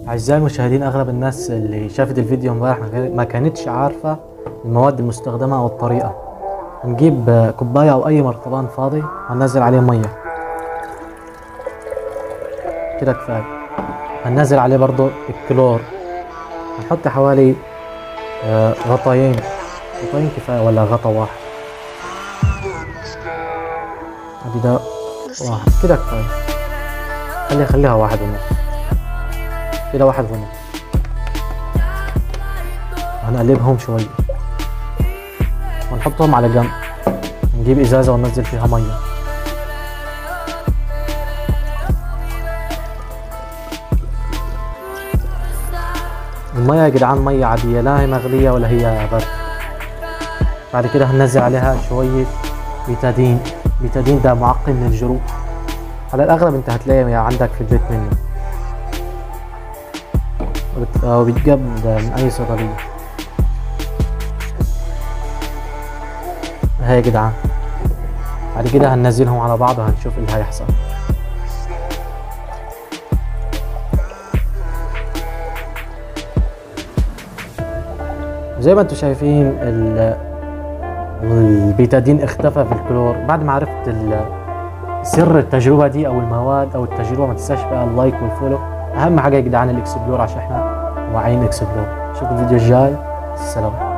أعزائي المشاهدين أغلب الناس اللي شافت الفيديو امبارح ما كانتش عارفة المواد المستخدمة أو الطريقة هنجيب كوباية أو أي مرطبان فاضي هننزل عليه مية كده كفاية هننزل عليه برضو الكلور هنحط حوالي آه، غطايين غطايين كفاية ولا غطا واحد ادي ده واحد كده كفاية خلي خليها واحد ونص كده واحد ونص هنقلبهم شوية ونحطهم على جنب نجيب ازازة وننزل فيها مية المية يا جدعان مية عادية لا هي مغلية ولا هي برد بعد كده هننزل عليها شوية بيتادين بيتادين ده معقم للجروح على الأغلب أنت هتلاقيه عندك في البيت منه وبت- وبيتجاب من أي صيدلية هاي يا جدعان بعد كده هننزلهم على بعض وهنشوف ايه اللي هيحصل زي ما انتم شايفين ال- البيتادين اختفى في الكلور بعد ما عرفت ال- سر التجربة دي او المواد او التجربة ما تنساش بقى اللايك والفولو اهم حاجة يا جدعان الاكسبلور عشان احنا واعيين اكسبلور اشوفكم الفيديو الجاي السلام